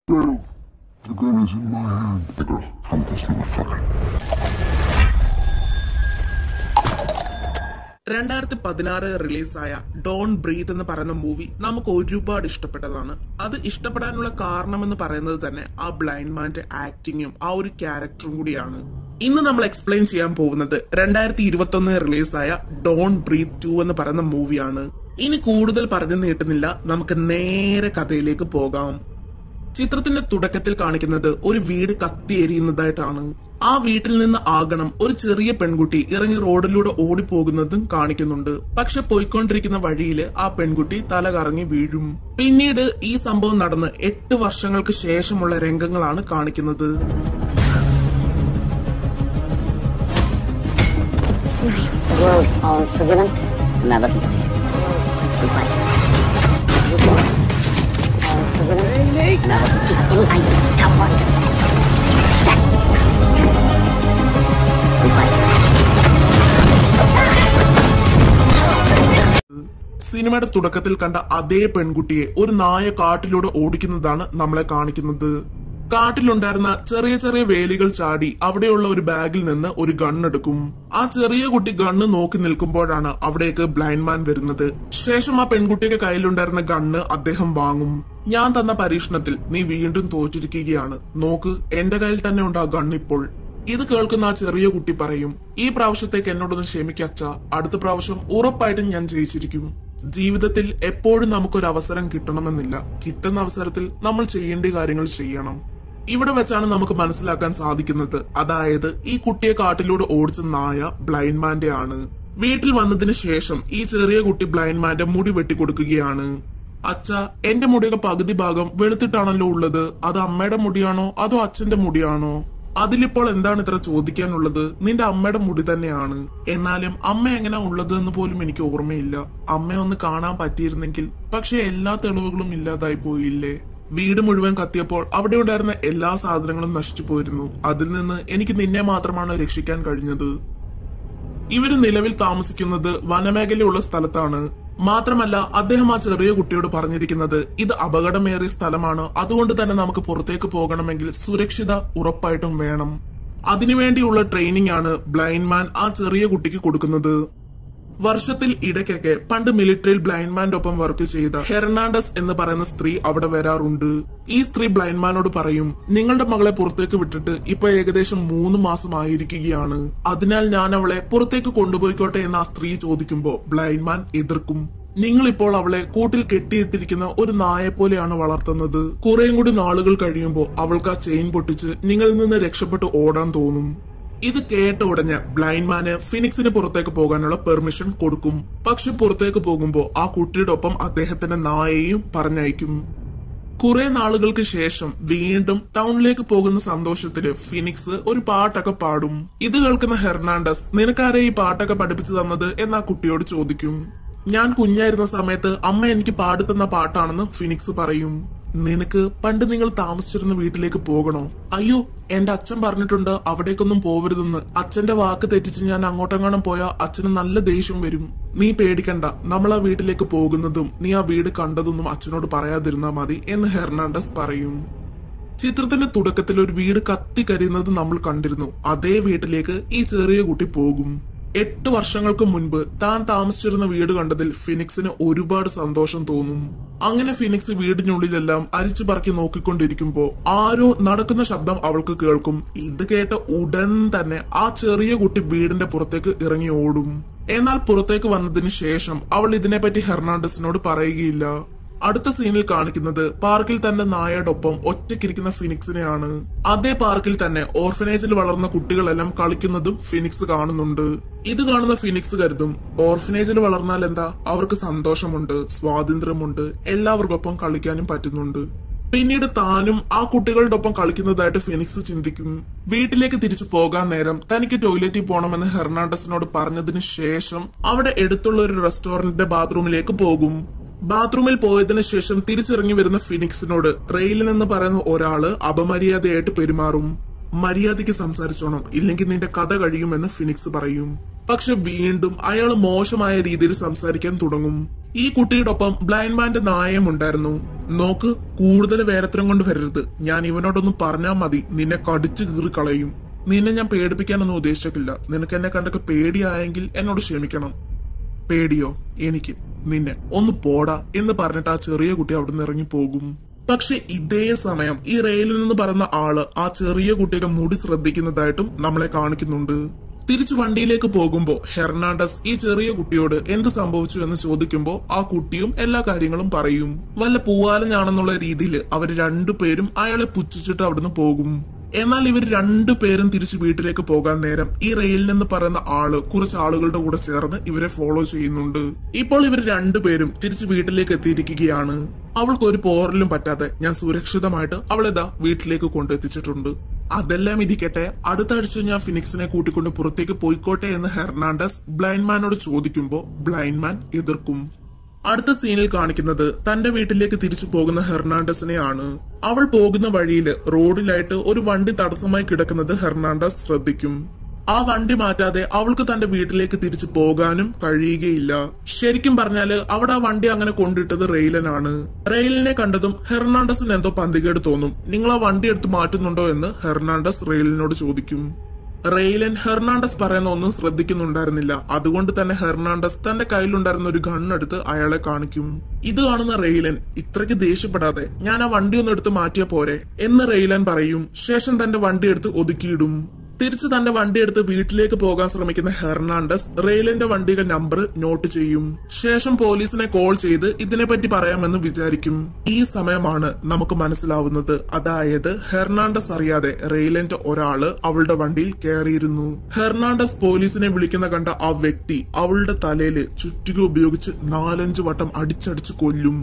Daryl, the gun is in my hand. The girl, hunt this motherfucker. രണ്ടായിരത്തി പതിനാറ് റിലീസായ Don breath എന്ന് പറയുന്ന മൂവി നമുക്ക് ഒരുപാട് ഇഷ്ടപ്പെട്ടതാണ് അത് ഇഷ്ടപ്പെടാനുള്ള കാരണം എന്ന് പറയുന്നത് തന്നെ ആ ബ്ലൈൻഡ് മാന്റെ ആക്ടിങ്ങും ആ ഒരു ക്യാരക്ടറും കൂടിയാണ് ഇന്ന് നമ്മൾ എക്സ്പ്ലെയിൻ ചെയ്യാൻ പോകുന്നത് രണ്ടായിരത്തി ഇരുപത്തി ഒന്ന് റിലീസായ ഡോൺ ബ്രീത്ത് ടു എന്ന് പറയുന്ന മൂവിയാണ് ഇനി കൂടുതൽ പറഞ്ഞു നീട്ടുന്നില്ല നമുക്ക് നേരെ കഥയിലേക്ക് പോകാം ചിത്രത്തിന്റെ തുടക്കത്തിൽ കാണിക്കുന്നത് ഒരു വീട് കത്തിയെരിയുന്നതായിട്ടാണ് ആ വീട്ടിൽ നിന്ന് ആകണം ഒരു ചെറിയ പെൺകുട്ടി ഇറങ്ങി റോഡിലൂടെ ഓടിപ്പോകുന്നതും കാണിക്കുന്നുണ്ട് പക്ഷെ പോയിക്കൊണ്ടിരിക്കുന്ന വഴിയിൽ ആ പെൺകുട്ടി തല കറങ്ങി വീഴും പിന്നീട് ഈ സംഭവം നടന്ന് എട്ട് വർഷങ്ങൾക്ക് ശേഷമുള്ള രംഗങ്ങളാണ് കാണിക്കുന്നത് The world all is forgiven. I'm not looking for you. Two fights. All is forgiven. I'm not looking for you. Any kind of cowboy. Set. Two fights. സിനിമയുടെ തുടക്കത്തിൽ കണ്ട അതേ പെൺകുട്ടിയെ ഒരു നായ കാട്ടിലൂടെ ഓടിക്കുന്നതാണ് നമ്മളെ കാണിക്കുന്നത് കാട്ടിലുണ്ടായിരുന്ന ചെറിയ ചെറിയ വേലികൾ ചാടി അവിടെയുള്ള ഒരു ബാഗിൽ നിന്ന് ഒരു ഗണ്ണെടുക്കും ആ ചെറിയ കുട്ടി ഗണ്ണ് നോക്കി നിൽക്കുമ്പോഴാണ് അവിടേക്ക് ബ്ലൈൻഡ് മാൻ വരുന്നത് ശേഷം ആ പെൺകുട്ടിയുടെ കയ്യിലുണ്ടായിരുന്ന ഗണ്ണ് അദ്ദേഹം വാങ്ങും ഞാൻ തന്ന പരീക്ഷണത്തിൽ നീ വീണ്ടും തോറ്റിരിക്കുകയാണ് നോക്ക് എന്റെ കയ്യിൽ തന്നെ ഉണ്ട് ആ ഗണ്ണ് ഇപ്പോൾ ഇത് കേൾക്കുന്ന ആ ചെറിയ കുട്ടി പറയും ഈ പ്രാവശ്യത്തേക്ക് എന്നോടൊന്ന് ക്ഷമിക്കച്ച അടുത്ത പ്രാവശ്യം ഉറപ്പായിട്ടും ഞാൻ ജയിച്ചിരിക്കും ജീവിതത്തിൽ എപ്പോഴും നമുക്കൊരു അവസരം കിട്ടണമെന്നില്ല കിട്ടുന്ന അവസരത്തിൽ നമ്മൾ ചെയ്യേണ്ട കാര്യങ്ങൾ ചെയ്യണം ഇവിടെ വെച്ചാണ് നമുക്ക് മനസ്സിലാക്കാൻ സാധിക്കുന്നത് അതായത് ഈ കുട്ടിയെ കാട്ടിലൂടെ ഓടിച്ച നായ ബ്ലൈൻഡ് മാന്റെ ആണ് വീട്ടിൽ വന്നതിന് ശേഷം ഈ ചെറിയ കുട്ടി ബ്ലൈൻഡ് മാന്റെ മുടി വെട്ടിക്കൊടുക്കുകയാണ് അച്ഛ എന്റെ മുടിയൊക്കെ പകുതി ഭാഗം വെളുത്തിട്ടാണല്ലോ ഉള്ളത് അത് അമ്മയുടെ മുടിയാണോ അതോ അച്ഛന്റെ മുടിയാണോ അതിലിപ്പോൾ എന്താണ് ഇത്ര ചോദിക്കാനുള്ളത് നിന്റെ അമ്മയുടെ മുടി തന്നെയാണ് എന്നാലും അമ്മ എങ്ങനെ ഉള്ളത് എന്ന് പോലും എനിക്ക് ഓർമ്മയില്ല അമ്മയെ ഒന്ന് കാണാൻ പറ്റിയിരുന്നെങ്കിൽ പക്ഷെ എല്ലാ തെളിവുകളും ഇല്ലാതായി പോയില്ലേ വീട് മുഴുവൻ കത്തിയപ്പോൾ അവിടെ ഉണ്ടായിരുന്ന എല്ലാ സാധനങ്ങളും നശിച്ചു പോയിരുന്നു അതിൽ നിന്ന് എനിക്ക് നിന്നെ മാത്രമാണ് രക്ഷിക്കാൻ കഴിഞ്ഞത് ഇവര് നിലവിൽ താമസിക്കുന്നത് വനമേഖലയുള്ള സ്ഥലത്താണ് മാത്രമല്ല അദ്ദേഹം ആ ചെറിയ കുട്ടിയോട് പറഞ്ഞിരിക്കുന്നത് ഇത് അപകടമേറിയ സ്ഥലമാണ് അതുകൊണ്ട് തന്നെ നമുക്ക് പുറത്തേക്ക് പോകണമെങ്കിൽ സുരക്ഷിത ഉറപ്പായിട്ടും വേണം അതിനുവേണ്ടിയുള്ള ട്രെയിനിങ് ആണ് ബ്ലൈൻഡ് മാൻ ആ ചെറിയ കുട്ടിക്ക് കൊടുക്കുന്നത് വർഷത്തിൽ ഇടയ്ക്കൊക്കെ പണ്ട് മിലിറ്ററിയിൽ ബ്ലൈൻഡ് മാന്റെ ഒപ്പം വർക്ക് ചെയ്ത ഹെർണാണ്ടസ് എന്ന് പറയുന്ന സ്ത്രീ അവിടെ വരാറുണ്ട് ഈ സ്ത്രീ ബ്ലൈൻഡ് മാനോട് പറയും നിങ്ങളുടെ മകളെ പുറത്തേക്ക് വിട്ടിട്ട് ഇപ്പൊ ഏകദേശം മൂന്ന് മാസം ആയിരിക്കുകയാണ് അതിനാൽ ഞാൻ അവളെ പുറത്തേക്ക് കൊണ്ടുപോയിക്കോട്ടെ എന്ന് ആ സ്ത്രീ ചോദിക്കുമ്പോൾ ബ്ലൈൻഡ് മാൻ എതിർക്കും നിങ്ങൾ ഇപ്പോൾ അവളെ കൂട്ടിൽ കെട്ടിയിട്ടിരിക്കുന്ന ഒരു നായെ പോലെയാണ് വളർത്തുന്നത് കുറേയും കൂടി നാളുകൾ കഴിയുമ്പോൾ അവൾക്ക് ആ ചെയിൻ പൊട്ടിച്ച് നിങ്ങളിൽ നിന്ന് രക്ഷപ്പെട്ട് ഓടാൻ തോന്നും ഇത് കേട്ട ഉടനെ ബ്ലൈൻഡ് മാന് ഫിനിക്സിന് പുറത്തേക്ക് പോകാനുള്ള പെർമിഷൻ കൊടുക്കും പക്ഷെ പുറത്തേക്ക് പോകുമ്പോൾ ആ കുട്ടിയുടെ ഒപ്പം അദ്ദേഹത്തിന്റെ നായയെയും പറഞ്ഞയക്കും കുറെ നാളുകൾക്ക് ശേഷം വീണ്ടും ടൗണിലേക്ക് പോകുന്ന സന്തോഷത്തില് ഫിനിക്സ് ഒരു പാട്ടൊക്കെ പാടും ഇത് കേൾക്കുന്ന ഹെർണാണ്ടസ് നിനക്കാരെ ഈ പാട്ടൊക്കെ പഠിപ്പിച്ചു തന്നത് എന്ന് ആ കുട്ടിയോട് ചോദിക്കും ഞാൻ കുഞ്ഞായിരുന്ന സമയത്ത് അമ്മ എനിക്ക് പാടിത്തന്ന പാട്ടാണെന്ന് ഫിനിക്സ് പറയും നിനക്ക് പണ്ട് നിങ്ങൾ താമസിച്ചിരുന്ന വീട്ടിലേക്ക് പോകണോ അയ്യോ എന്റെ അച്ഛൻ പറഞ്ഞിട്ടുണ്ട് അവിടേക്കൊന്നും പോവരുതെന്ന് അച്ഛന്റെ വാക്ക് തെറ്റിച്ച് ഞാൻ അങ്ങോട്ടെങ്ങാനും പോയാൽ അച്ഛന് നല്ല ദേഷ്യം വരും നീ പേടിക്കണ്ട നമ്മൾ ആ വീട്ടിലേക്ക് പോകുന്നതും നീ ആ വീട് കണ്ടതൊന്നും അച്ഛനോട് പറയാതിരുന്നാ മതി എന്ന് ഹെർണാണ്ടസ് പറയും ചിത്രത്തിന്റെ തുടക്കത്തിൽ ഒരു വീട് കത്തിക്കരിയുന്നത് നമ്മൾ കണ്ടിരുന്നു അതേ വീട്ടിലേക്ക് ഈ ചെറിയ കുട്ടി പോകും എട്ട് വർഷങ്ങൾക്ക് മുൻപ് താൻ താമസിച്ചിരുന്ന വീട് കണ്ടതിൽ ഫിനിക്സിന് ഒരുപാട് സന്തോഷം തോന്നും അങ്ങനെ ഫിനിക്സ് വീടിനുള്ളിലെല്ലാം അരിച്ചു പറക്കി നോക്കിക്കൊണ്ടിരിക്കുമ്പോ ആരോ നടക്കുന്ന ശബ്ദം അവൾക്ക് കേൾക്കും ഇത് കേട്ട ഉടൻ തന്നെ ആ ചെറിയ കുട്ടി വീടിന്റെ പുറത്തേക്ക് ഇറങ്ങി ഓടും എന്നാൽ പുറത്തേക്ക് വന്നതിന് ശേഷം അവൾ ഇതിനെപ്പറ്റി ഹെർണാണ്ടസിനോട് പറയുകയില്ല അടുത്ത സീനിൽ കാണിക്കുന്നത് പാർക്കിൽ തന്റെ നായയോടൊപ്പം ഒറ്റയ്ക്കിരിക്കുന്ന ഫിനിക്സിനെയാണ് അതേ പാർക്കിൽ തന്നെ ഓർഫനേജിൽ വളർന്ന കുട്ടികളെല്ലാം കളിക്കുന്നതും ഫിനിക്സ് കാണുന്നുണ്ട് ഇത് കാണുന്ന ഫിനിക്സ് കരുതും ഓർഫനേജിൽ വളർന്നാൽ എന്താ അവർക്ക് സന്തോഷമുണ്ട് സ്വാതന്ത്ര്യമുണ്ട് എല്ലാവർക്കൊപ്പം കളിക്കാനും പറ്റുന്നുണ്ട് പിന്നീട് താനും ആ കുട്ടികളുടെ ഒപ്പം കളിക്കുന്നതായിട്ട് ഫിനിക്സ് ചിന്തിക്കും വീട്ടിലേക്ക് തിരിച്ചു പോകാൻ നേരം തനിക്ക് ടോയ്ലറ്റിൽ പോകണമെന്ന് ഹെർണാണ്ടസിനോട് പറഞ്ഞതിന് ശേഷം അവിടെ അടുത്തുള്ള ഒരു റെസ്റ്റോറന്റിന്റെ ബാത്റൂമിലേക്ക് പോകും ബാത്റൂമിൽ പോയതിനു ശേഷം തിരിച്ചിറങ്ങി വരുന്ന ഫിനിക്സിനോട് റെയിലിൽ നിന്ന് പറയുന്ന ഒരാള് അപമര്യാദയായിട്ട് പെരുമാറും മര്യാദയ്ക്ക് സംസാരിച്ചോണം ഇല്ലെങ്കിൽ നിന്റെ കഥ കഴിയുമെന്ന് ഫിനിക്സ് പറയും പക്ഷെ വീണ്ടും അയാൾ മോശമായ രീതിയിൽ സംസാരിക്കാൻ തുടങ്ങും ഈ കുട്ടിയോടൊപ്പം ബ്ലൈൻഡ് മാന്റെ നായം ഉണ്ടായിരുന്നു നോക്ക് കൂടുതൽ വേരത്തരം കൊണ്ട് വരരുത് ഞാൻ ഇവനോടൊന്നും പറഞ്ഞാൽ മതി നിന്നെ കടിച്ചു കീറി കളയും നിന്നെ ഞാൻ പേടിപ്പിക്കാനൊന്നും ഉദ്ദേശിച്ചിട്ടില്ല നിനക്ക് എന്നെ കണ്ടൊക്കെ പേടിയായെങ്കിൽ എന്നോട് ക്ഷമിക്കണം പേടിയോ എനിക്ക് നിന്നെ ഒന്ന് പോടാ എന്ന് പറഞ്ഞിട്ട് ആ ചെറിയ കുട്ടി അവിടെ നിന്ന് ഇറങ്ങി പോകും പക്ഷെ ഇതേ സമയം ഈ റെയിലിൽ നിന്ന് പറയുന്ന ആള് ആ ചെറിയ കുട്ടിയുടെ മുടി ശ്രദ്ധിക്കുന്നതായിട്ടും നമ്മളെ കാണിക്കുന്നുണ്ട് തിരിച്ചു വണ്ടിയിലേക്ക് പോകുമ്പോ ഹെർണാണ്ടസ് ഈ ചെറിയ കുട്ടിയോട് എന്ത് സംഭവിച്ചു എന്ന് ചോദിക്കുമ്പോ ആ കുട്ടിയും എല്ലാ കാര്യങ്ങളും പറയും വല്ല പൂവാലനാണെന്നുള്ള രീതിയിൽ അവർ രണ്ടുപേരും അയാളെ പുച്ഛിച്ചിട്ട് അവിടുന്ന് പോകും എന്നാൽ ഇവർ രണ്ടുപേരും തിരിച്ച് വീട്ടിലേക്ക് പോകാൻ നേരം ഈ റെയിലിൽ നിന്ന് പറയുന്ന ആള് കുറച്ച് ആളുകളുടെ കൂടെ ചേർന്ന് ഇവരെ ഫോളോ ചെയ്യുന്നുണ്ട് ഇപ്പോൾ ഇവർ രണ്ടുപേരും തിരിച്ച് വീട്ടിലേക്ക് എത്തിയിരിക്കുകയാണ് അവൾക്ക് ഒരു പോറലും പറ്റാതെ ഞാൻ സുരക്ഷിതമായിട്ട് അവളെതാ വീട്ടിലേക്ക് കൊണ്ടെത്തിച്ചിട്ടുണ്ട് അതെല്ലാം ഇരിക്കട്ടെ അടുത്ത ആഴ്ച ഞാൻ ഫിനിക്സിനെ കൂട്ടിക്കൊണ്ട് പുറത്തേക്ക് പോയിക്കോട്ടെ എന്ന് ഹെർണാണ്ടസ് ബ്ലൈൻഡ് മാനോട് ചോദിക്കുമ്പോൾ ബ്ലൈൻഡ് മാൻ എതിർക്കും അടുത്ത സീനിൽ കാണിക്കുന്നത് തന്റെ വീട്ടിലേക്ക് തിരിച്ചു പോകുന്ന ഹെർണാണ്ടസിനെയാണ് അവൾ പോകുന്ന വഴിയിൽ റോഡിലായിട്ട് ഒരു വണ്ടി തടസ്സമായി കിടക്കുന്നത് ഹെർണാണ്ടസ് ശ്രദ്ധിക്കും ആ വണ്ടി മാറ്റാതെ അവൾക്ക് തന്റെ വീട്ടിലേക്ക് തിരിച്ചു പോകാനും കഴിയുകയില്ല ശരിക്കും പറഞ്ഞാല് അവിടെ ആ വണ്ടി അങ്ങനെ കൊണ്ടിട്ടത് റെയിലനാണ് റെയിലിനെ കണ്ടതും ഹെർണാണ്ടസിന് എന്തോ പന്തികേട് തോന്നും നിങ്ങൾ ആ വണ്ടി എടുത്ത് മാറ്റുന്നുണ്ടോ എന്ന് ഹെർണാണ്ടസ് റെയിലിനോട് ചോദിക്കും റെയിലൻ ഹെർണാണ്ടസ് പറയുന്ന ഒന്നും ശ്രദ്ധിക്കുന്നുണ്ടായിരുന്നില്ല അതുകൊണ്ട് തന്നെ ഹെർണാണ്ടസ് തന്റെ കയ്യിലുണ്ടായിരുന്ന ഒരു ഗണ്ണെടുത്ത് അയാളെ കാണിക്കും ഇത് കാണുന്ന റെയിലൻ ഇത്രയ്ക്ക് ദേഷ്യപ്പെടാതെ ഞാൻ ആ വണ്ടി ഒന്ന് എടുത്ത് മാറ്റിയ പോരെ എന്ന് റെയിലൻ പറയും ശേഷം തന്റെ വണ്ടി എടുത്ത് ഒതുക്കിയിടും തിരിച്ച് തന്റെ വണ്ടി എടുത്ത് വീട്ടിലേക്ക് പോകാൻ ശ്രമിക്കുന്ന ഹെർണാണ്ടസ് റെയിലിന്റെ വണ്ടിയുടെ നമ്പർ നോട്ട് ചെയ്യും ശേഷം പോലീസിനെ കോൾ ചെയ്ത് ഇതിനെപ്പറ്റി പറയാമെന്ന് വിചാരിക്കും ഈ സമയമാണ് നമുക്ക് മനസ്സിലാവുന്നത് അതായത് ഹെർണാണ്ടസ് അറിയാതെ റെയിലന്റെ ഒരാള് അവളുടെ വണ്ടിയിൽ കയറിയിരുന്നു ഹെർണാണ്ടസ് പോലീസിനെ വിളിക്കുന്ന കണ്ട ആ വ്യക്തി അവളുടെ തലയില് ചുറ്റിക ഉപയോഗിച്ച് നാലഞ്ച് വട്ടം അടിച്ചടിച്ച് കൊല്ലും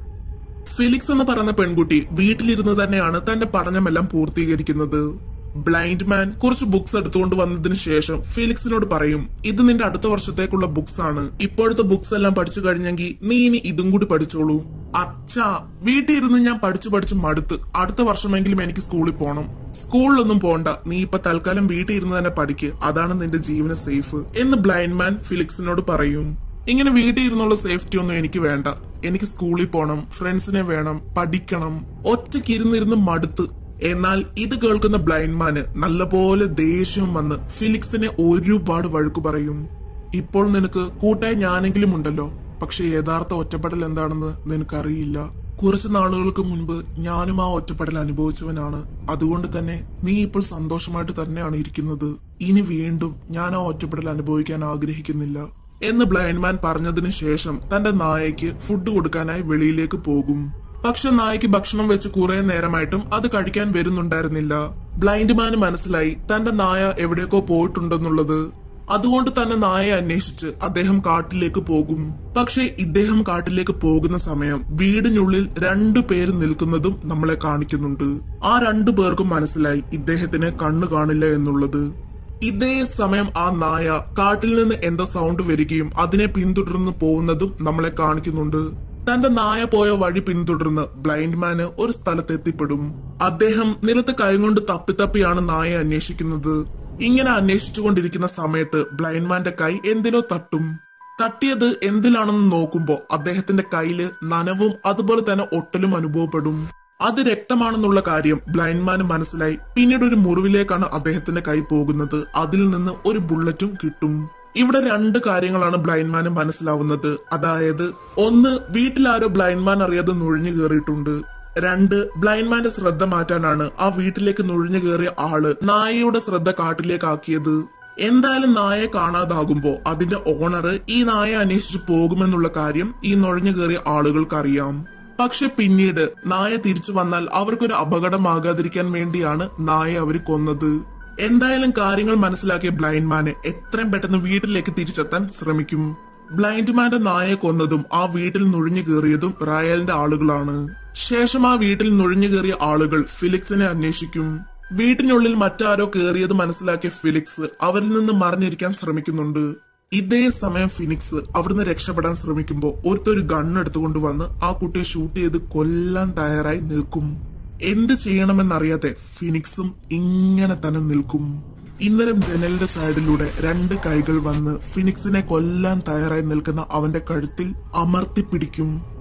ഫിലിക്സ് എന്ന് പറയുന്ന പെൺകുട്ടി വീട്ടിലിരുന്ന് തന്നെയാണ് തന്റെ പഠനമെല്ലാം പൂർത്തീകരിക്കുന്നത് ബ്ലൈൻഡ് മാൻ കുറച്ച് ബുക്സ് എടുത്തുകൊണ്ട് വന്നതിന് ശേഷം ഫിലിക്സിനോട് പറയും ഇത് നിന്റെ അടുത്ത വർഷത്തേക്കുള്ള ബുക്സ് ആണ് ഇപ്പോഴത്തെ ബുക്സ് എല്ലാം പഠിച്ചു കഴിഞ്ഞെങ്കിൽ നീ ഇനി ഇതും കൂടി പഠിച്ചോളൂ അച്ഛാ വീട്ടിൽ ഇരുന്ന് ഞാൻ പഠിച്ചു പഠിച്ച് മടുത്ത് അടുത്ത വർഷമെങ്കിലും എനിക്ക് സ്കൂളിൽ പോകണം സ്കൂളിലൊന്നും പോണ്ട നീ ഇപ്പൊ തൽക്കാലം വീട്ടിൽ ഇരുന്ന് തന്നെ പഠിക്ക് അതാണ് നിന്റെ ജീവന സേഫ് എന്ന് ബ്ലൈൻഡ് മാൻ ഫിലിക്സിനോട് പറയും ഇങ്ങനെ വീട്ടിൽ ഇരുന്നുള്ള സേഫ്റ്റി ഒന്നും എനിക്ക് വേണ്ട എനിക്ക് സ്കൂളിൽ പോകണം ഫ്രണ്ട്സിനെ വേണം പഠിക്കണം ഒറ്റയ്ക്ക് ഇരുന്നിരുന്ന് മടുത്ത് എന്നാൽ ഇത് കേൾക്കുന്ന ബ്ലൈൻഡ് മാന് നല്ലപോലെ ദേഷ്യം വന്ന് ഫിലിക്സിനെ ഒരുപാട് വഴക്കു പറയും ഇപ്പോൾ നിനക്ക് കൂട്ടായി ഞാനെങ്കിലും ഉണ്ടല്ലോ പക്ഷെ യഥാർത്ഥ ഒറ്റപ്പെടൽ എന്താണെന്ന് നിനക്കറിയില്ല കുറച്ച് നാളുകൾക്ക് മുൻപ് ഞാനും ആ ഒറ്റപ്പെടൽ അനുഭവിച്ചവനാണ് അതുകൊണ്ട് തന്നെ നീ ഇപ്പോൾ സന്തോഷമായിട്ട് തന്നെയാണ് ഇരിക്കുന്നത് ഇനി വീണ്ടും ഞാൻ ആ ഒറ്റപ്പെടൽ അനുഭവിക്കാൻ ആഗ്രഹിക്കുന്നില്ല എന്ന് ബ്ലൈൻഡ് മാൻ പറഞ്ഞതിന് ശേഷം തന്റെ നായയ്ക്ക് ഫുഡ് കൊടുക്കാനായി വെളിയിലേക്ക് പോകും പക്ഷെ നായയ്ക്ക് ഭക്ഷണം വെച്ച് കുറെ നേരമായിട്ടും അത് കഴിക്കാൻ വരുന്നുണ്ടായിരുന്നില്ല ബ്ലൈൻഡ് മാന് മനസ്സിലായി തന്റെ നായ എവിടേക്കോ പോയിട്ടുണ്ടെന്നുള്ളത് അതുകൊണ്ട് തന്നെ നായയെ അന്വേഷിച്ച് അദ്ദേഹം കാട്ടിലേക്ക് പോകും പക്ഷെ ഇദ്ദേഹം കാട്ടിലേക്ക് പോകുന്ന സമയം വീടിനുള്ളിൽ രണ്ടു പേര് നിൽക്കുന്നതും നമ്മളെ കാണിക്കുന്നുണ്ട് ആ രണ്ടു പേർക്കും മനസ്സിലായി ഇദ്ദേഹത്തിന് കണ്ണു കാണില്ല എന്നുള്ളത് ഇതേ സമയം ആ നായ കാട്ടിൽ നിന്ന് എന്തോ സൗണ്ട് വരികയും അതിനെ പിന്തുടർന്ന് പോകുന്നതും നമ്മളെ കാണിക്കുന്നുണ്ട് തന്റെ നായ പോയ വഴി പിന്തുടർന്ന് ബ്ലൈൻഡ് മാന് ഒരു സ്ഥലത്ത് എത്തിപ്പെടും അദ്ദേഹം നിലത്ത് കൈകൊണ്ട് തപ്പി തപ്പിയാണ് നായയെ അന്വേഷിക്കുന്നത് ഇങ്ങനെ അന്വേഷിച്ചുകൊണ്ടിരിക്കുന്ന സമയത്ത് ബ്ലൈൻഡ് മാന്റെ കൈ എന്തിനോ തട്ടും തട്ടിയത് എന്തിലാണെന്ന് നോക്കുമ്പോ അദ്ദേഹത്തിന്റെ കയ്യില് നനവും അതുപോലെ തന്നെ ഒട്ടലും അനുഭവപ്പെടും അത് രക്തമാണെന്നുള്ള കാര്യം ബ്ലൈൻഡ് മാന് മനസ്സിലായി പിന്നീട് ഒരു മുറിവിലേക്കാണ് അദ്ദേഹത്തിന്റെ കൈ പോകുന്നത് അതിൽ നിന്ന് ഒരു ബുള്ളറ്റും കിട്ടും ഇവിടെ രണ്ട് കാര്യങ്ങളാണ് ബ്ലൈൻഡ് മാന് മനസ്സിലാവുന്നത് അതായത് ഒന്ന് വീട്ടിലാരോ ബ്ലൈൻഡ് മാൻ അറിയാതെ നുഴഞ്ഞു കയറിയിട്ടുണ്ട് രണ്ട് ബ്ലൈൻഡ് മാന്റെ ശ്രദ്ധ മാറ്റാനാണ് ആ വീട്ടിലേക്ക് നുഴഞ്ഞു കയറിയ ആള് നായയുടെ ശ്രദ്ധ കാട്ടിലേക്കാക്കിയത് എന്തായാലും നായയെ കാണാതാകുമ്പോ അതിന്റെ ഓണർ ഈ നായയെ അന്വേഷിച്ച് പോകുമെന്നുള്ള കാര്യം ഈ നുഴഞ്ഞു കയറിയ ആളുകൾക്ക് അറിയാം പക്ഷെ പിന്നീട് നായ തിരിച്ചു വന്നാൽ അവർക്കൊരു അപകടമാകാതിരിക്കാൻ വേണ്ടിയാണ് നായയെ അവർ കൊന്നത് എന്തായാലും കാര്യങ്ങൾ മനസ്സിലാക്കിയ ബ്ലൈൻഡ് മാന് എത്രയും പെട്ടെന്ന് വീട്ടിലേക്ക് തിരിച്ചെത്താൻ ശ്രമിക്കും ബ്ലൈൻഡ് മാന്റെ നായയെ കൊന്നതും ആ വീട്ടിൽ നുഴഞ്ഞു കയറിയതും റയലിന്റെ ആളുകളാണ് ശേഷം ആ വീട്ടിൽ നുഴഞ്ഞു കയറിയ ആളുകൾ ഫിലിക്സിനെ അന്വേഷിക്കും വീട്ടിനുള്ളിൽ മറ്റാരോ കയറിയത് മനസ്സിലാക്കിയ ഫിലിക്സ് അവരിൽ നിന്ന് മറിഞ്ഞിരിക്കാൻ ശ്രമിക്കുന്നുണ്ട് ഇതേ സമയം ഫിനിക്സ് അവിടുന്ന് രക്ഷപ്പെടാൻ ശ്രമിക്കുമ്പോൾ ഒരുത്തൊരു ഗണ്ണ് എടുത്തുകൊണ്ട് വന്ന് ആ കുട്ടിയെ ഷൂട്ട് ചെയ്ത് കൊല്ലാൻ തയ്യാറായി നിൽക്കും എന്ത് ചെയ്യണമെന്നറിയാതെ ഫിനിക്സും ഇങ്ങനെ തന്നെ നിൽക്കും ഇന്നരം ജനലിന്റെ സൈഡിലൂടെ രണ്ട് കൈകൾ വന്ന് ഫിനിക്സിനെ കൊല്ലാൻ തയ്യാറായി നിൽക്കുന്ന അവന്റെ കഴുത്തിൽ അമർത്തി പിടിക്കും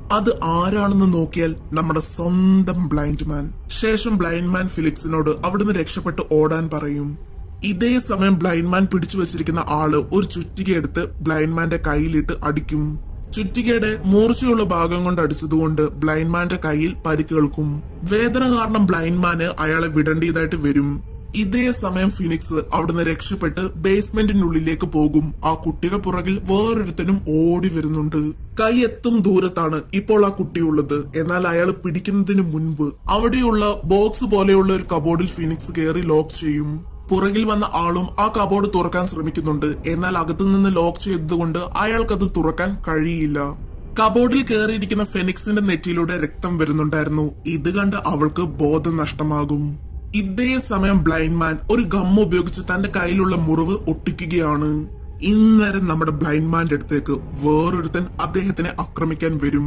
അത് ആരാണെന്ന് നോക്കിയാൽ നമ്മുടെ സ്വന്തം ബ്ലൈൻഡ് മാൻ ശേഷം ബ്ലൈൻഡ് മാൻ ഫിലിക്സിനോട് അവിടുന്ന് രക്ഷപ്പെട്ട് ഓടാൻ പറയും ഇതേ സമയം ബ്ലൈൻഡ് മാൻ പിടിച്ചു വെച്ചിരിക്കുന്ന ആള് ഒരു ചുറ്റിക എടുത്ത് ബ്ലൈൻഡ് മാന്റെ കയ്യിലിട്ട് അടിക്കും ചുറ്റികയുടെ മൂർച്ചയുള്ള ഭാഗം കൊണ്ട് അടിച്ചതുകൊണ്ട് ബ്ലൈൻഡ് മാന്റെ കയ്യിൽ പരിക്കേൽക്കും വേദന കാരണം ബ്ലൈൻഡ് മാന് അയാളെ വിടേണ്ടതായിട്ട് വരും ഇതേ സമയം ഫിനിക്സ് അവിടുന്ന് രക്ഷപ്പെട്ട് ബേസ്മെന്റിനുള്ളിലേക്ക് പോകും ആ കുട്ടിയുടെ പുറകിൽ വേറൊരുത്തനും ഓടി വരുന്നുണ്ട് കൈ എത്തും ദൂരത്താണ് ഇപ്പോൾ ആ കുട്ടിയുള്ളത് എന്നാൽ അയാൾ പിടിക്കുന്നതിന് മുൻപ് അവിടെയുള്ള ബോക്സ് പോലെയുള്ള ഒരു കബോർഡിൽ ഫിനിക്സ് കയറി ലോക്ക് ചെയ്യും പുറകിൽ വന്ന ആളും ആ കബോർഡ് തുറക്കാൻ ശ്രമിക്കുന്നുണ്ട് എന്നാൽ അകത്തുനിന്ന് ലോക്ക് ചെയ്തതുകൊണ്ട് അയാൾക്കത് തുറക്കാൻ കഴിയില്ല കബോർഡിൽ കയറിയിരിക്കുന്ന ഫെനിക്സിന്റെ നെറ്റിയിലൂടെ രക്തം വരുന്നുണ്ടായിരുന്നു ഇത് കണ്ട് അവൾക്ക് ബോധം നഷ്ടമാകും ഇതേ സമയം ബ്ലൈൻഡ് മാൻ ഒരു ഗം ഉപയോഗിച്ച് തന്റെ കയ്യിലുള്ള മുറിവ് ഒട്ടിക്കുകയാണ് ഇന്നേരം നമ്മുടെ ബ്ലൈൻഡ് മാന്റെ അടുത്തേക്ക് വേറൊരുത്തൻ അദ്ദേഹത്തിനെ ആക്രമിക്കാൻ വരും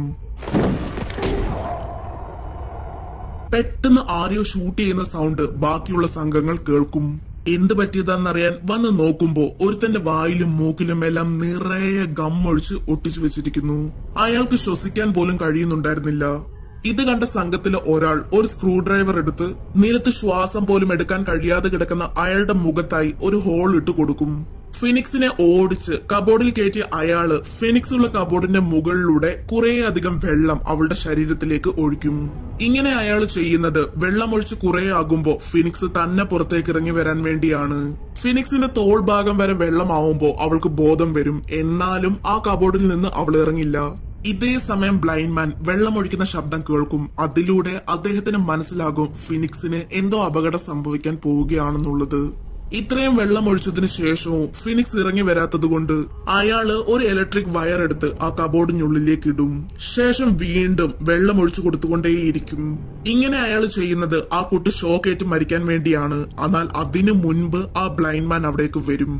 പെട്ടെന്ന് ആരെയോ ഷൂട്ട് ചെയ്യുന്ന സൗണ്ട് ബാക്കിയുള്ള സംഘങ്ങൾ കേൾക്കും എന്ത് പറ്റിയതാണെന്നറിയാൻ വന്ന് നോക്കുമ്പോ ഒരുത്തന്റെ വായിലും മൂക്കിലും എല്ലാം നിറയെ ഗം ഒഴിച്ച് ഒട്ടിച്ചു വെച്ചിരിക്കുന്നു അയാൾക്ക് ശ്വസിക്കാൻ പോലും കഴിയുന്നുണ്ടായിരുന്നില്ല ഇത് കണ്ട സംഘത്തിലെ ഒരാൾ ഒരു സ്ക്രൂ ഡ്രൈവർ എടുത്ത് നിലത്ത് ശ്വാസം പോലും എടുക്കാൻ കഴിയാതെ കിടക്കുന്ന അയാളുടെ മുഖത്തായി ഒരു ഹോൾ ഇട്ട് കൊടുക്കും ഫിനിക്സിനെ ഓടിച്ച് കബോർഡിൽ കയറ്റിയ അയാള് ഫിനിക്സ് ഉള്ള കബോർഡിന്റെ മുകളിലൂടെ കുറെ അധികം വെള്ളം അവളുടെ ശരീരത്തിലേക്ക് ഒഴിക്കും ഇങ്ങനെ അയാൾ ചെയ്യുന്നത് വെള്ളം ഒഴിച്ച് കുറെ ആകുമ്പോ ഫിനിക്സ് തന്നെ പുറത്തേക്ക് ഇറങ്ങി വരാൻ വേണ്ടിയാണ് ഫിനിക്സിന്റെ തോൾ ഭാഗം വരെ വെള്ളമാവുമ്പോ അവൾക്ക് ബോധം വരും എന്നാലും ആ കബോർഡിൽ നിന്ന് അവൾ ഇറങ്ങില്ല ഇതേ സമയം ബ്ലൈൻഡ് മാൻ വെള്ളമൊഴിക്കുന്ന ശബ്ദം കേൾക്കും അതിലൂടെ അദ്ദേഹത്തിന് മനസ്സിലാകും ഫിനിക്സിന് എന്തോ അപകടം സംഭവിക്കാൻ പോവുകയാണെന്നുള്ളത് ഇത്രയും വെള്ളം ഒഴിച്ചതിന് ശേഷവും ഫിനിക്സ് ഇറങ്ങി വരാത്തത് കൊണ്ട് അയാള് ഒരു ഇലക്ട്രിക് വയർ എടുത്ത് ആ കബോർഡിനുള്ളിലേക്ക് ഇടും ശേഷം വീണ്ടും വെള്ളം ഒഴിച്ചു കൊടുത്തുകൊണ്ടേയിരിക്കും ഇങ്ങനെ അയാൾ ചെയ്യുന്നത് ആ കുട്ടി ഷോക്കേറ്റ് മരിക്കാൻ വേണ്ടിയാണ് എന്നാൽ അതിനു മുൻപ് ആ ബ്ലൈൻഡ് മാൻ അവിടേക്ക് വരും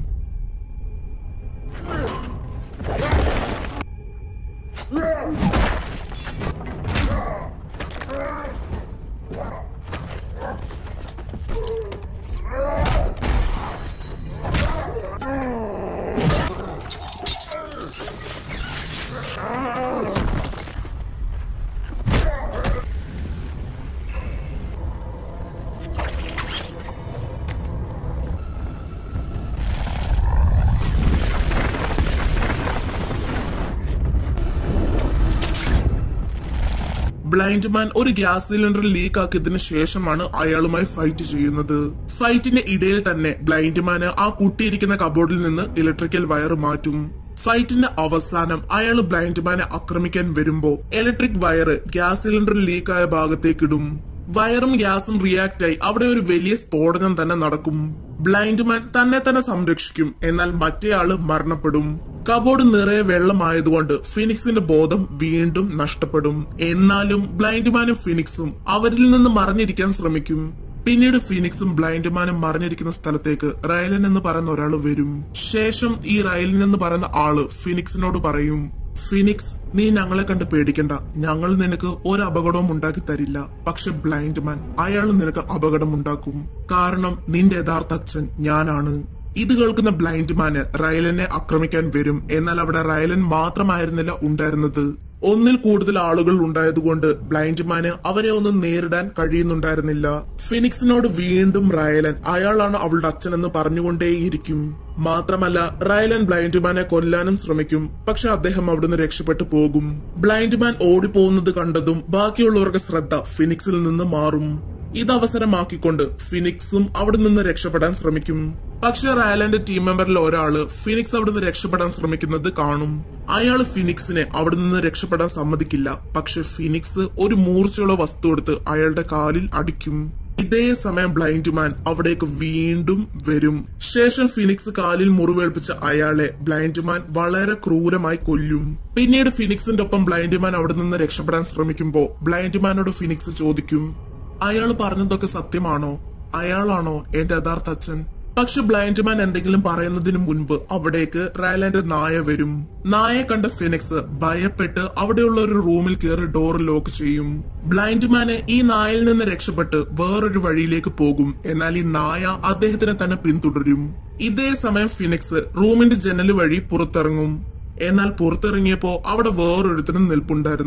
ബ്ലൈൻഡ് മാൻ ഒരു ഗ്യാസ് സിലിണ്ടർ ലീക്ക് ആക്കിയതിനു ശേഷമാണ് അയാളുമായി ഫൈറ്റ് ചെയ്യുന്നത് ഫൈറ്റിന്റെ ഇടയിൽ തന്നെ ബ്ലൈൻഡ് മാന് ആ കുട്ടിയിരിക്കുന്ന കബോർഡിൽ നിന്ന് ഇലക്ട്രിക്കൽ വയർ മാറ്റും ഫൈറ്റിന്റെ അവസാനം അയാൾ ബ്ലൈൻഡ് മാനെ ആക്രമിക്കാൻ വരുമ്പോ ഇലക്ട്രിക് വയർ ഗ്യാസ് സിലിണ്ടർ ലീക്കായ ഭാഗത്തേക്കിടും വയറും ഗ്യാസും റിയാക്ട് ആയി അവിടെ ഒരു വലിയ സ്ഫോടനം തന്നെ നടക്കും ബ്ലൈൻഡ് മാൻ തന്നെ തന്നെ സംരക്ഷിക്കും എന്നാൽ മറ്റേയാള് മരണപ്പെടും കബോർഡ് നിറയെ വെള്ളമായതുകൊണ്ട് ഫിനിക്സിന്റെ ബോധം വീണ്ടും നഷ്ടപ്പെടും എന്നാലും ബ്ലൈൻഡ് മാനും ഫിനിക്സും അവരിൽ നിന്ന് മറഞ്ഞിരിക്കാൻ ശ്രമിക്കും പിന്നീട് ഫിനിക്സും ബ്ലൈൻഡ് മാനും മറിഞ്ഞിരിക്കുന്ന സ്ഥലത്തേക്ക് റയലൻ എന്ന് പറയുന്ന ഒരാൾ വരും ശേഷം ഈ റയലൻ എന്ന് പറയുന്ന ആള് ഫിനിക്സിനോട് പറയും ഫിനിക്സ് നീ ഞങ്ങളെ കണ്ട് പേടിക്കണ്ട ഞങ്ങൾ നിനക്ക് ഒരു അപകടവും ഉണ്ടാക്കി തരില്ല പക്ഷെ ബ്ലൈൻഡ് മാൻ അയാൾ നിനക്ക് അപകടം ഉണ്ടാക്കും കാരണം നിന്റെ യഥാർത്ഥ അച്ഛൻ ഞാനാണ് ഇത് കേൾക്കുന്ന ബ്ലൈൻഡ് മാന് റയലനെ ആക്രമിക്കാൻ വരും എന്നാൽ അവിടെ റയലൻ മാത്രമായിരുന്നില്ല ഉണ്ടായിരുന്നത് ഒന്നിൽ കൂടുതൽ ആളുകൾ ഉണ്ടായതുകൊണ്ട് ബ്ലൈൻഡ് മാന് അവരെ ഒന്നും നേരിടാൻ കഴിയുന്നുണ്ടായിരുന്നില്ല ഫിനിക്സിനോട് വീണ്ടും റയലൻ അയാളാണ് അവളുടെ അച്ഛനെന്ന് പറഞ്ഞുകൊണ്ടേയിരിക്കും മാത്രമല്ല റയലൻ ബ്ലൈൻഡ് മാനെ കൊല്ലാനും ശ്രമിക്കും പക്ഷെ അദ്ദേഹം അവിടുന്ന് രക്ഷപ്പെട്ടു പോകും ബ്ലൈൻഡ് മാൻ ഓടിപ്പോകുന്നത് കണ്ടതും ബാക്കിയുള്ളവരുടെ ശ്രദ്ധ ഫിനിക്സിൽ നിന്ന് മാറും ഇത് അവസരമാക്കിക്കൊണ്ട് ഫിനിക്സും അവിടെ നിന്ന് രക്ഷപ്പെടാൻ ശ്രമിക്കും പക്ഷെ റയലന്റെ ടീം മെമ്പറിൽ ഒരാള് ഫിനിക്സ് അവിടെ നിന്ന് രക്ഷപ്പെടാൻ ശ്രമിക്കുന്നത് കാണും അയാൾ ഫിനിക്സിനെ അവിടെ നിന്ന് രക്ഷപ്പെടാൻ സമ്മതിക്കില്ല പക്ഷെ ഫിനിക്സ് ഒരു മൂർച്ചയുള്ള വസ്തു എടുത്ത് അയാളുടെ കാലിൽ അടിക്കും ഇതേ സമയം ബ്ലൈൻഡ് മാൻ അവിടേക്ക് വീണ്ടും വരും ശേഷം ഫിനിക്സ് കാലിൽ മുറിവേൽപ്പിച്ച അയാളെ ബ്ലൈൻഡ് മാൻ വളരെ ക്രൂരമായി കൊല്ലും പിന്നീട് ഫിനിക്സിന്റെ ഒപ്പം ബ്ലൈൻഡ് മാൻ അവിടെ നിന്ന് രക്ഷപ്പെടാൻ ശ്രമിക്കുമ്പോ ബ്ലൈൻഡ് മാനോട് ഫിനിക്സ് ചോദിക്കും അയാൾ പറഞ്ഞതൊക്കെ സത്യമാണോ അയാളാണോ എന്റെ യഥാർത്ഥ അച്ഛൻ പക്ഷെ ബ്ലൈൻഡ് മാൻ എന്തെങ്കിലും പറയുന്നതിന് മുൻപ് അവിടേക്ക് റയലന്റെ നായ വരും നായെ കണ്ട ഫിനിക്സ് ഭയപ്പെട്ട് അവിടെയുള്ള ഒരു റൂമിൽ കയറി ഡോർ ലോക്ക് ചെയ്യും ബ്ലൈൻഡ് മാന് ഈ നായയിൽ നിന്ന് രക്ഷപ്പെട്ട് വേറൊരു വഴിയിലേക്ക് പോകും എന്നാൽ ഈ നായ അദ്ദേഹത്തിനെ തന്നെ പിന്തുടരും ഇതേ സമയം ഫിനിക്സ് റൂമിന്റെ ജനൽ വഴി പുറത്തിറങ്ങും എന്നാൽ പുറത്തിറങ്ങിയപ്പോ അവിടെ വേറൊരുത്തനും നിൽപ്പുണ്ടായിരുന്നു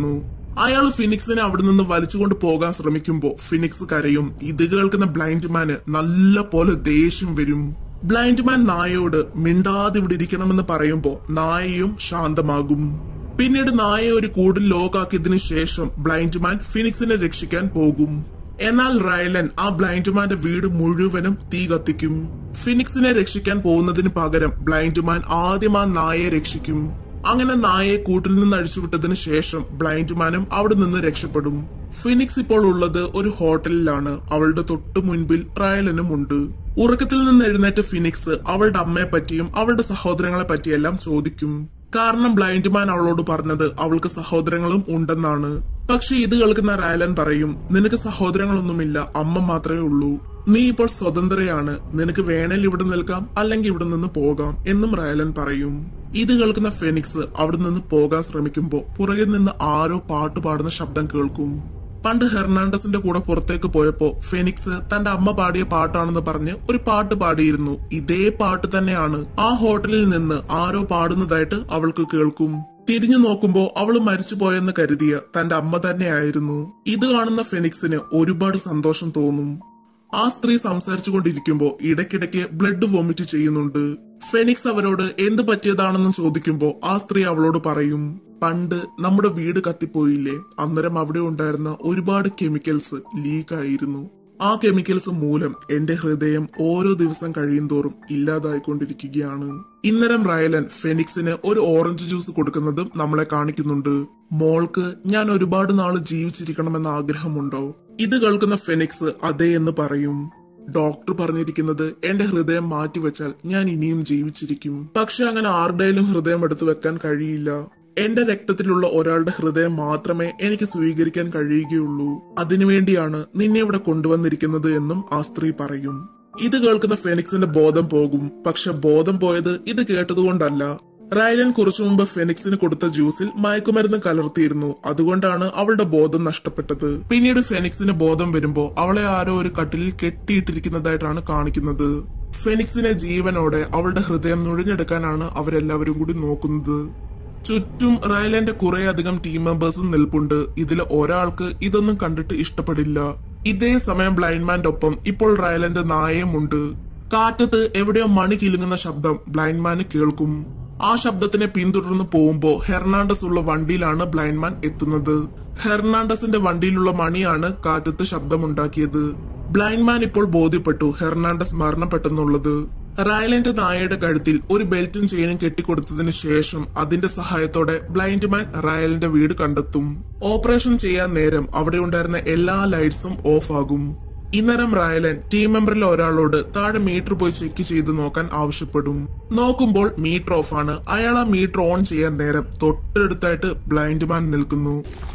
അയാൾ ഫിനിക്സിനെ അവിടെ നിന്ന് വലിച്ചുകൊണ്ട് പോകാൻ ശ്രമിക്കുമ്പോൾ ഫിനിക്സ് കരയും ഇത് കേൾക്കുന്ന ബ്ലൈൻഡ് മാന് നല്ല പോലെ ദേഷ്യം വരും ബ്ലൈൻഡ് മാൻ നായയോട് മിണ്ടാതെ ഇവിടെ ഇരിക്കണമെന്ന് പറയുമ്പോൾ നായയും ശാന്തമാകും പിന്നീട് നായയെ ഒരു കൂടിൽ ലോക്കാക്കിയതിനു ശേഷം ബ്ലൈൻഡ് മാൻ ഫിനിക്സിനെ രക്ഷിക്കാൻ പോകും എന്നാൽ റൈലൻ ആ ബ്ലൈൻഡ് മാന്റെ വീട് മുഴുവനും തീ കത്തിക്കും ഫിനിക്സിനെ രക്ഷിക്കാൻ പോകുന്നതിന് പകരം ബ്ലൈൻഡ് മാൻ ആദ്യം ആ നായയെ രക്ഷിക്കും അങ്ങനെ നായയെ കൂട്ടിൽ നിന്ന് അഴിച്ചുവിട്ടതിന് ശേഷം ബ്ലൈൻഡ് മാനും അവിടെ നിന്ന് രക്ഷപ്പെടും ഫിനിക്സ് ഇപ്പോൾ ഉള്ളത് ഒരു ഹോട്ടലിലാണ് അവളുടെ തൊട്ടു മുൻപിൽ റയലനും ഉണ്ട് ഉറക്കത്തിൽ നിന്ന് എഴുന്നേറ്റ ഫിനിക്സ് അവളുടെ അമ്മയെ പറ്റിയും അവളുടെ സഹോദരങ്ങളെ പറ്റിയെല്ലാം ചോദിക്കും കാരണം ബ്ലൈൻഡ് മാൻ അവളോട് പറഞ്ഞത് അവൾക്ക് സഹോദരങ്ങളും ഉണ്ടെന്നാണ് പക്ഷെ ഇത് കേൾക്കുന്ന റയലൻ പറയും നിനക്ക് സഹോദരങ്ങളൊന്നുമില്ല അമ്മ മാത്രമേ ഉള്ളൂ നീ ഇപ്പോൾ സ്വതന്ത്രയാണ് നിനക്ക് വേണേൽ ഇവിടെ നിൽക്കാം അല്ലെങ്കിൽ ഇവിടെ നിന്ന് പോകാം എന്നും റയലൻ പറയും ഇത് കേൾക്കുന്ന ഫെനിക്സ് അവിടെ നിന്ന് പോകാൻ ശ്രമിക്കുമ്പോൾ പുറകിൽ നിന്ന് ആരോ പാട്ട് പാടുന്ന ശബ്ദം കേൾക്കും പണ്ട് ഹെർണാണ്ടസിന്റെ കൂടെ പുറത്തേക്ക് പോയപ്പോ ഫെനിക്സ് തന്റെ അമ്മ പാടിയ പാട്ടാണെന്ന് പറഞ്ഞ് ഒരു പാട്ട് പാടിയിരുന്നു ഇതേ പാട്ട് തന്നെയാണ് ആ ഹോട്ടലിൽ നിന്ന് ആരോ പാടുന്നതായിട്ട് അവൾക്ക് കേൾക്കും തിരിഞ്ഞു നോക്കുമ്പോ അവള് മരിച്ചുപോയെന്ന് കരുതിയ തന്റെ അമ്മ തന്നെയായിരുന്നു ഇത് കാണുന്ന ഫെനിക്സിന് ഒരുപാട് സന്തോഷം തോന്നും ആ സ്ത്രീ സംസാരിച്ചുകൊണ്ടിരിക്കുമ്പോ ഇടയ്ക്കിടയ്ക്ക് ബ്ലഡ് വോമിറ്റ് ചെയ്യുന്നുണ്ട് ഫെനിക്സ് അവരോട് എന്ത് പറ്റിയതാണെന്ന് ചോദിക്കുമ്പോ ആ സ്ത്രീ അവളോട് പറയും പണ്ട് നമ്മുടെ വീട് കത്തിപ്പോയില്ലേ അന്നേരം അവിടെ ഉണ്ടായിരുന്ന ഒരുപാട് കെമിക്കൽസ് ലീക്ക് ആയിരുന്നു ആ കെമിക്കൽസ് മൂലം എന്റെ ഹൃദയം ഓരോ ദിവസം കഴിയും തോറും ഇല്ലാതായിക്കൊണ്ടിരിക്കുകയാണ് ഇന്നരം റയലൻ ഫെനിക്സിന് ഒരു ഓറഞ്ച് ജ്യൂസ് കൊടുക്കുന്നതും നമ്മളെ കാണിക്കുന്നുണ്ട് മോൾക്ക് ഞാൻ ഒരുപാട് നാള് ജീവിച്ചിരിക്കണമെന്ന ആഗ്രഹമുണ്ടോ ഇത് കേൾക്കുന്ന ഫെനിക്സ് അതെ എന്ന് പറയും ഡോക്ടർ പറഞ്ഞിരിക്കുന്നത് എന്റെ ഹൃദയം മാറ്റിവെച്ചാൽ ഞാൻ ഇനിയും ജീവിച്ചിരിക്കും പക്ഷെ അങ്ങനെ ആരുടെയും ഹൃദയം എടുത്തു വെക്കാൻ കഴിയില്ല എന്റെ രക്തത്തിലുള്ള ഒരാളുടെ ഹൃദയം മാത്രമേ എനിക്ക് സ്വീകരിക്കാൻ കഴിയുകയുള്ളൂ അതിനുവേണ്ടിയാണ് നിന്നെ ഇവിടെ കൊണ്ടുവന്നിരിക്കുന്നത് എന്നും ആ സ്ത്രീ പറയും ഇത് കേൾക്കുന്ന ഫെനിക്സിന്റെ ബോധം പോകും പക്ഷെ ബോധം പോയത് ഇത് കേട്ടതുകൊണ്ടല്ല റൈലൻ കുറച്ചു മുമ്പ് ഫെനിക്സിന് കൊടുത്ത ജ്യൂസിൽ മയക്കുമരുന്ന് കലർത്തിയിരുന്നു അതുകൊണ്ടാണ് അവളുടെ ബോധം നഷ്ടപ്പെട്ടത് പിന്നീട് ഫെനിക്സിന് ബോധം വരുമ്പോ അവളെ ആരോ ഒരു കട്ടിലിൽ കെട്ടിയിട്ടിരിക്കുന്നതായിട്ടാണ് കാണിക്കുന്നത് ഫെനിക്സിനെ ജീവനോടെ അവളുടെ ഹൃദയം നുഴഞ്ഞെടുക്കാനാണ് അവരെല്ലാവരും കൂടി നോക്കുന്നത് ചുറ്റും റയലന്റെ കുറെ അധികം ടീം മെമ്പേഴ്സും നിൽപ്പുണ്ട് ഇതിൽ ഒരാൾക്ക് ഇതൊന്നും കണ്ടിട്ട് ഇഷ്ടപ്പെടില്ല ഇതേ സമയം ബ്ലൈൻഡ്മാന്റെ ഒപ്പം ഇപ്പോൾ റയലന്റെ നായയും ഉണ്ട് കാറ്റത്ത് എവിടെയോ മണി കിലുങ്ങുന്ന ശബ്ദം ബ്ലൈൻഡ്മാന് കേൾക്കും ആ ശബ്ദത്തിനെ പിന്തുടർന്ന് പോകുമ്പോ ഹെർണാണ്ടസ് ഉള്ള വണ്ടിയിലാണ് ബ്ലൈൻഡ്മാൻ എത്തുന്നത് ഹെർണാണ്ടസിന്റെ വണ്ടിയിലുള്ള മണിയാണ് കാറ്റത്ത് ശബ്ദമുണ്ടാക്കിയത് ബ്ലൈൻഡ്മാൻ ഇപ്പോൾ ബോധ്യപ്പെട്ടു ഹെർണാണ്ടസ് മരണപ്പെട്ടെന്നുള്ളത് റയലന്റെ നായയുടെ കഴുത്തിൽ ഒരു ബെൽറ്റും ചെയിനും കെട്ടിക്കൊടുത്തതിന് ശേഷം അതിന്റെ സഹായത്തോടെ ബ്ലൈൻഡ് മാൻ റയലിന്റെ വീട് കണ്ടെത്തും ഓപ്പറേഷൻ ചെയ്യാൻ നേരം അവിടെ ഉണ്ടായിരുന്ന എല്ലാ ലൈറ്റ്സും ഓഫ് ആകും ഇന്നരം റയലൻ ടീം മെമ്പറിലെ ഒരാളോട് താഴെ മീറ്റർ പോയി ചെക്ക് ചെയ്ത് നോക്കാൻ ആവശ്യപ്പെടും നോക്കുമ്പോൾ മീറ്റർ ഓഫ് ആണ് അയാൾ ആ മീറ്റർ ഓൺ ചെയ്യാൻ നേരം തൊട്ടടുത്തായിട്ട് ബ്ലൈൻഡ് മാൻ നിൽക്കുന്നു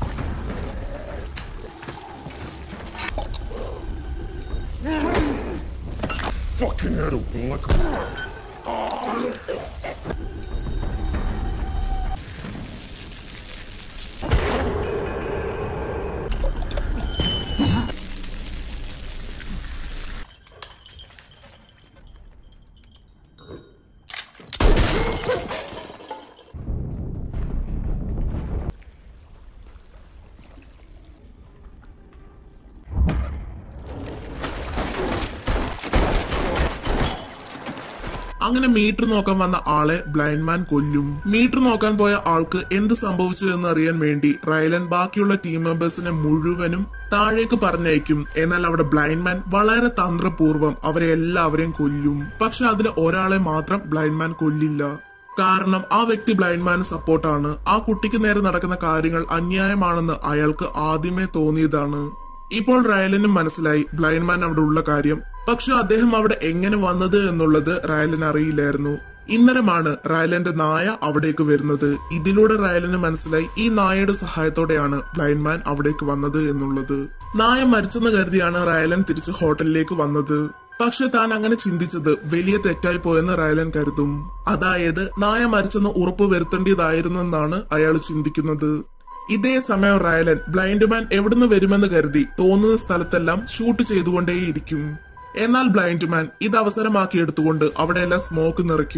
Fucking head open like a... അങ്ങനെ മീറ്റർ നോക്കാൻ വന്ന ആളെ ബ്ലൈൻഡ് മാൻ കൊല്ലും മീറ്റർ നോക്കാൻ പോയ ആൾക്ക് എന്ത് സംഭവിച്ചു എന്ന് അറിയാൻ വേണ്ടി റൈലൻ ബാക്കിയുള്ള ടീം മെമ്പേഴ്സിനെ മുഴുവനും താഴേക്ക് പറഞ്ഞയക്കും എന്നാൽ അവിടെ ബ്ലൈൻഡ് മാൻ വളരെ തന്ത്രപൂർവ്വം അവരെ എല്ലാവരെയും കൊല്ലും പക്ഷെ അതിൽ ഒരാളെ മാത്രം ബ്ലൈൻഡ് മാൻ കൊല്ലില്ല കാരണം ആ വ്യക്തി ബ്ലൈൻഡ് മാന് സപ്പോർട്ടാണ് ആ കുട്ടിക്ക് നേരെ നടക്കുന്ന കാര്യങ്ങൾ അന്യായമാണെന്ന് അയാൾക്ക് ആദ്യമേ തോന്നിയതാണ് ഇപ്പോൾ റയലിനും മനസ്സിലായി ബ്ലൈൻഡ് മാൻ അവിടെ ഉള്ള കാര്യം പക്ഷെ അദ്ദേഹം അവിടെ എങ്ങനെ വന്നത് എന്നുള്ളത് റയലിന് അറിയില്ലായിരുന്നു ഇന്നരമാണ് റയലന്റെ നായ അവിടേക്ക് വരുന്നത് ഇതിലൂടെ റയലിന് മനസ്സിലായി ഈ നായയുടെ സഹായത്തോടെയാണ് ബ്ലൈൻഡ് മാൻ അവിടേക്ക് വന്നത് എന്നുള്ളത് നായ മരിച്ചെന്ന് കരുതിയാണ് റയലൻ തിരിച്ച് ഹോട്ടലിലേക്ക് വന്നത് പക്ഷെ താൻ അങ്ങനെ ചിന്തിച്ചത് വലിയ തെറ്റായി പോയെന്ന് റയലൻ കരുതും അതായത് നായ മരിച്ചെന്ന് ഉറപ്പ് വരുത്തേണ്ടതായിരുന്നെന്നാണ് അയാൾ ചിന്തിക്കുന്നത് ഇതേ സമയം റയലൻ ബ്ലൈൻഡ് മാൻ എവിടുന്ന് വരുമെന്ന് കരുതി തോന്നുന്ന സ്ഥലത്തെല്ലാം ഷൂട്ട് ചെയ്തുകൊണ്ടേയിരിക്കും എന്നാൽ ബ്ലൈൻഡ് മാൻ ഇത് അവസരമാക്കി എടുത്തുകൊണ്ട് അവിടെയെല്ലാം സ്മോക്ക് നിറയ്ക്കും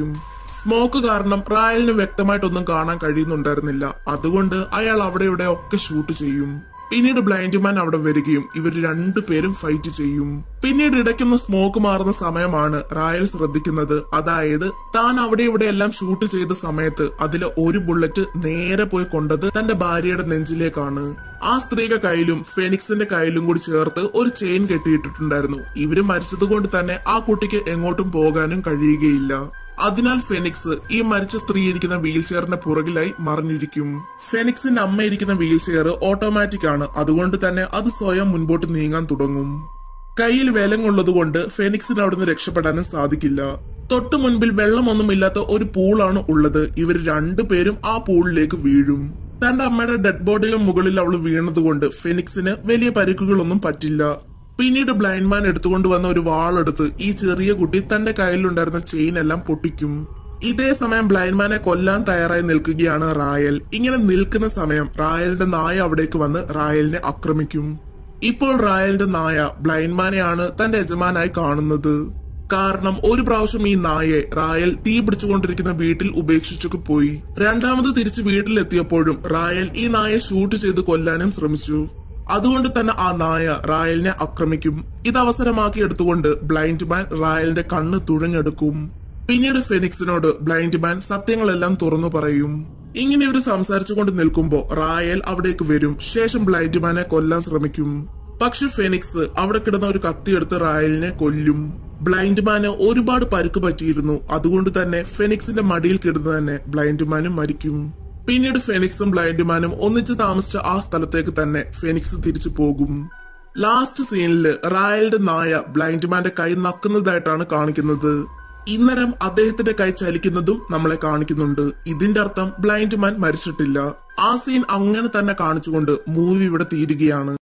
സ്മോക്ക് കാരണം റായലിന് വ്യക്തമായിട്ടൊന്നും കാണാൻ കഴിയുന്നുണ്ടായിരുന്നില്ല അതുകൊണ്ട് അയാൾ അവിടെ ഇവിടെ ഒക്കെ ഷൂട്ട് ചെയ്യും പിന്നീട് ബ്ലൈൻഡ് മാൻ അവിടെ വരികയും ഇവർ രണ്ടുപേരും ഫൈറ്റ് ചെയ്യും പിന്നീട് ഇടയ്ക്കൊന്ന് സ്മോക്ക് മാറുന്ന സമയമാണ് റായൽ ശ്രദ്ധിക്കുന്നത് അതായത് താൻ അവിടെ ഇവിടെ എല്ലാം ഷൂട്ട് ചെയ്ത സമയത്ത് അതിലെ ഒരു ബുള്ളറ്റ് നേരെ പോയി കൊണ്ടത് തന്റെ ഭാര്യയുടെ നെഞ്ചിലേക്കാണ് ആ സ്ത്രീയുടെ കയ്യിലും ഫെനിക്സിന്റെ കയ്യിലും കൂടി ചേർത്ത് ഒരു ചെയിൻ കെട്ടിയിട്ടിട്ടുണ്ടായിരുന്നു ഇവര് മരിച്ചത് കൊണ്ട് തന്നെ ആ കുട്ടിക്ക് എങ്ങോട്ടും പോകാനും കഴിയുകയില്ല അതിനാൽ ഫെനിക്സ് ഈ മരിച്ച സ്ത്രീ ഇരിക്കുന്ന വീൽ ചെയറിന്റെ പുറകിലായി മറിഞ്ഞിരിക്കും ഫെനിക്സിന്റെ അമ്മ ഇരിക്കുന്ന വീൽ ചെയർ ഓട്ടോമാറ്റിക് ആണ് അതുകൊണ്ട് തന്നെ അത് സ്വയം മുൻപോട്ട് നീങ്ങാൻ തുടങ്ങും കയ്യിൽ വേലങ്ങുള്ളതുകൊണ്ട് ഫെനിക്സിന് അവിടുന്ന് രക്ഷപ്പെടാനും സാധിക്കില്ല തൊട്ടു മുൻപിൽ വെള്ളമൊന്നുമില്ലാത്ത ഒരു പൂളാണ് ഉള്ളത് ഇവർ രണ്ടുപേരും ആ പൂളിലേക്ക് വീഴും തന്റെ അമ്മയുടെ ഡെഡ് ബോഡിയുടെ മുകളിൽ അവൾ വീണതുകൊണ്ട് ഫെനിക്സിന് വലിയ പരിക്കുകളൊന്നും പറ്റില്ല പിന്നീട് ബ്ലൈൻഡ് മാൻ എടുത്തുകൊണ്ട് വന്ന ഒരു വാളെടുത്ത് ഈ ചെറിയ കുട്ടി തന്റെ കയ്യിലുണ്ടായിരുന്ന ചെയിൻ എല്ലാം പൊട്ടിക്കും ഇതേ സമയം ബ്ലൈൻഡ് മാനെ കൊല്ലാൻ തയ്യാറായി നിൽക്കുകയാണ് റായൽ ഇങ്ങനെ നിൽക്കുന്ന സമയം റായലിന്റെ നായ അവിടേക്ക് വന്ന് റായലിനെ ആക്രമിക്കും ഇപ്പോൾ റായലിന്റെ നായ ബ്ലൈൻഡ് മാനെയാണ് തന്റെ യജമാനായി കാണുന്നത് കാരണം ഒരു പ്രാവശ്യം ഈ നായെ റായൽ തീ പിടിച്ചുകൊണ്ടിരിക്കുന്ന വീട്ടിൽ ഉപേക്ഷിച്ചൊക്കെ പോയി രണ്ടാമത് തിരിച്ച് വീട്ടിലെത്തിയപ്പോഴും റായൽ ഈ നായെ ഷൂട്ട് ചെയ്ത് കൊല്ലാനും ശ്രമിച്ചു അതുകൊണ്ട് തന്നെ ആ നായ റായലിനെ ആക്രമിക്കും ഇത് അവസരമാക്കി എടുത്തുകൊണ്ട് ബ്ലൈൻഡ് മാൻ റായലിന്റെ കണ്ണ് തുഴഞ്ഞെടുക്കും പിന്നീട് ഫെനിക്സിനോട് ബ്ലൈൻഡ് മാൻ സത്യങ്ങളെല്ലാം തുറന്നു പറയും ഇങ്ങനെ ഇവർ സംസാരിച്ചുകൊണ്ട് നിൽക്കുമ്പോ റായൽ അവിടേക്ക് വരും ശേഷം ബ്ലൈൻഡ് മാനെ കൊല്ലാൻ ശ്രമിക്കും പക്ഷെ ഫെനിക്സ് അവിടെ കിടന്ന ഒരു കത്തിയെടുത്ത് റായലിനെ കൊല്ലും ബ്ലൈൻഡ് മാന് ഒരുപാട് പരുക്ക് പറ്റിയിരുന്നു അതുകൊണ്ട് തന്നെ ഫെനിക്സിന്റെ മടിയിൽ കിടന്ന് തന്നെ ബ്ലൈൻഡ് മാനും മരിക്കും പിന്നീട് ഫെനിക്സും ബ്ലൈൻഡ് മാനും ഒന്നിച്ച് താമസിച്ച ആ സ്ഥലത്തേക്ക് തന്നെ ഫെനിക്സ് തിരിച്ചു പോകും ലാസ്റ്റ് സീനില് റായലിന്റെ നായ ബ്ലൈൻഡ് മാന്റെ കൈ നക്കുന്നതായിട്ടാണ് കാണിക്കുന്നത് ഇന്നരം അദ്ദേഹത്തിന്റെ കൈ ചലിക്കുന്നതും നമ്മളെ കാണിക്കുന്നുണ്ട് ഇതിന്റെ അർത്ഥം ബ്ലൈൻഡ് മാൻ മരിച്ചിട്ടില്ല ആ സീൻ അങ്ങനെ തന്നെ കാണിച്ചുകൊണ്ട് മൂവി ഇവിടെ തീരുകയാണ്